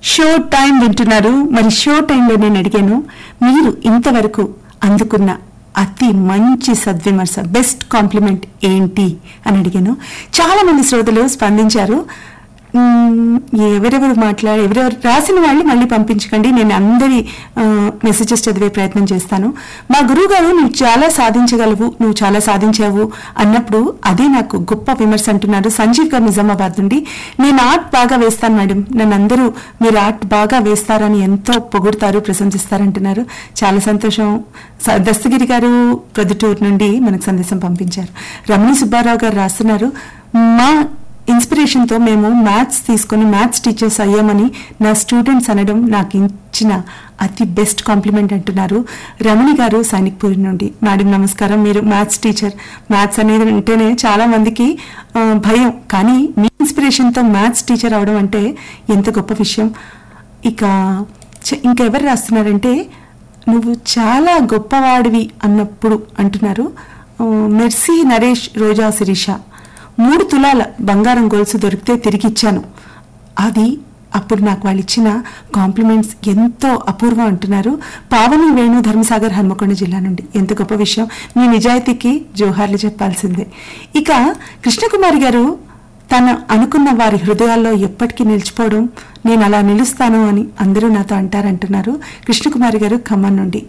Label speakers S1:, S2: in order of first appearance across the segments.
S1: show time వింటున్నారు మరి show టైంలో నేను అడిగాను మీరు ఇంతవరకు అందుకున్న అతి మంచి సద్విమర్శ బెస్ట్ కాంప్లిమెంట్ ఏంటి అని అడిగాను చాలా మంది శ్రోతలు స్పందించారు మ్మ్, ఎవరెవరు మాట్లాడి ఎవరెవరు రాసిన వాళ్ళు మళ్ళీ పంపించకండి నేను అందరి మెసేజెస్ చదివే ప్రయత్నం చేస్తాను మా గురువు గారు నువ్వు చాలా సాధించగలవు నువ్వు చాలా సాధించావు అన్నప్పుడు అదే నాకు గొప్ప విమర్శ అంటున్నారు సంజీవ్ గారు నిజామాబాద్ నుండి నేను ఆర్ట్ బాగా వేస్తాను మేడం నన్ను అందరూ మీరు ఆర్ట్ బాగా వేస్తారని ఎంతో పొగుడతారు ప్రశంసిస్తారంటున్నారు చాలా సంతోషం స- దస్తగిరి గారు ప్రొద్దుటూరు నుండి మనకు సందేశం పంపించారు రమణి సుబ్బారావు గారు రాస్తున్నారు మా ఇన్స్పిరేషన్ తో మేము మ్యాథ్స్ తీసుకొని మ్యాథ్స్ టీచర్స్ అయ్యామని నా స్టూడెంట్స్ అనడం నాకు ఇచ్చిన అతి బెస్ట్ కాంప్లిమెంట్ అంటున్నారు రమణి గారు సైనిక్పూరి నుండి మేడం నమస్కారం మీరు మ్యాథ్స్ టీచర్ మ్యాథ్స్ అనేది అంటేనే చాలా మందికి ఆ, భయం కానీ మీ ఇన్స్పిరేషన్ తో మ్యాథ్స్ టీచర్ అవడం అంటే ఎంత గొప్ప విషయం ఇక చ- ఇంకా ఎవరు రాస్తున్నారంటే నువ్వు చాలా గొప్పవాడివి అన్నప్పుడు అంటున్నారు ఆ, మెర్సీ నరేష్ రోజా శిరీష మూడు తులాల బంగారం గొలుసు దొరికితే తిరిగిచ్చాను అది అప్పుడు నాకు వాళ్ళు ఇచ్చిన కాంప్లిమెంట్స్ ఎంతో అపూర్వం అంటున్నారు పావని వేణు ధర్మసాగర్ హన్మకొండ జిల్లా నుండి ఎంత గొప్ప విషయం మీ నిజాయితీకి జోహార్లు చెప్పాల్సిందే ఇక కృష్ణకుమారి గారు తను అనుకున్న వారి హృదయాల్లో ఎప్పటికీ నిలిచిపోవడం నేను అలా నిలుస్తాను అని అందరూ నాతో అంటారంటున్నారు కృష్ణకుమారి గారు ఖమ్మం నుండి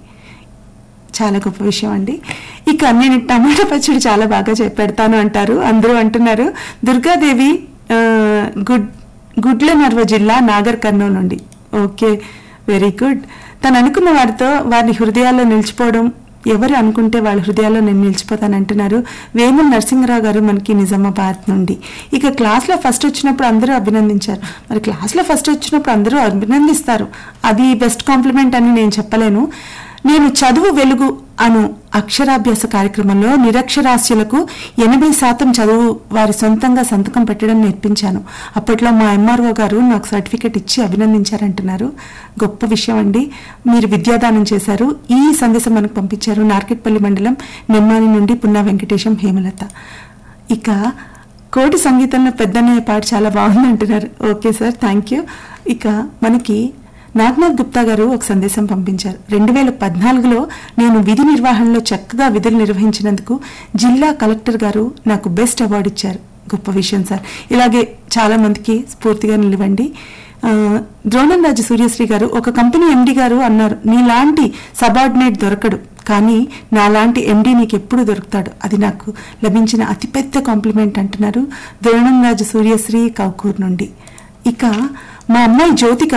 S1: చాలా గొప్ప విషయం అండి ఇక నేను టమాటా పచ్చడి చాలా బాగా చే- పెడతాను అంటారు అందరూ అంటున్నారు దుర్గాదేవి ఆ, గుడ్ గుడ్ల నర్వ జిల్లా నాగర్ కర్నూలు నుండి ఓకే వెరీ గుడ్ తను అనుకున్న వారితో వారి హృదయాల్లో నిలిచిపోవడం ఎవరు అనుకుంటే వాళ్ళ హృదయాల్లో నేను నిలిచిపోతాను అంటున్నారు వేముల నరసింహరావు గారు మనకి నిజామాబాద్ నుండి ఇక క్లాస్లో ఫస్ట్ వచ్చినప్పుడు అందరూ అభినందించారు మరి క్లాస్లో ఫస్ట్ వచ్చినప్పుడు అందరూ అభినందిస్తారు అది బెస్ట్ కాంప్లిమెంట్ అని నేను చెప్పలేను నేను చదువు వెలుగు అను అక్షరాభ్యాస కార్యక్రమంలో నిరక్షరాస్యులకు ఎనభై శాతం చదువు వారి సొంతంగా సంతకం పెట్టడం నేర్పించాను అప్పట్లో మా ఎంఆర్ఓ గారు నాకు సర్టిఫికెట్ ఇచ్చి అభినందించారంటున్నారు గొప్ప విషయం అండి మీరు విద్యాదానం చేశారు ఈ సందేశం మనకు పంపించారు నార్కెట్పల్లి మండలం నిమ్మాని నుండి పున్నా వెంకటేశం హేమలత ఇక కోటి సంగీతంలో పెద్దన్నయ్య పాట చాలా బాగుంది అంటున్నారు ఓకే సార్ థ్యాంక్ యూ ఇక మనకి నాగ్నాథ్ గుప్తా గారు ఒక సందేశం పంపించారు రెండు వేల పద్నాలుగులో నేను విధి నిర్వహణలో చక్కగా విధులు నిర్వహించినందుకు జిల్లా కలెక్టర్ గారు నాకు బెస్ట్ అవార్డు ఇచ్చారు గొప్ప విషయం సార్ ఇలాగే చాలా మందికి స్ఫూర్తిగా నిలవండి ఆ, ద్రోణం రాజు సూర్యశ్రీ గారు ఒక కంపెనీ ఎండి గారు అన్నారు నీలాంటి సబార్డినేట్ దొరకడు కానీ నాలాంటి ఎండి నీకు ఎప్పుడు దొరుకుతాడు అది నాకు లభించిన అతిపెద్ద కాంప్లిమెంట్ అంటున్నారు ద్రోణం రాజు సూర్యశ్రీ కౌకూర్ నుండి ఇక మా అమ్మాయి జ్యోతిక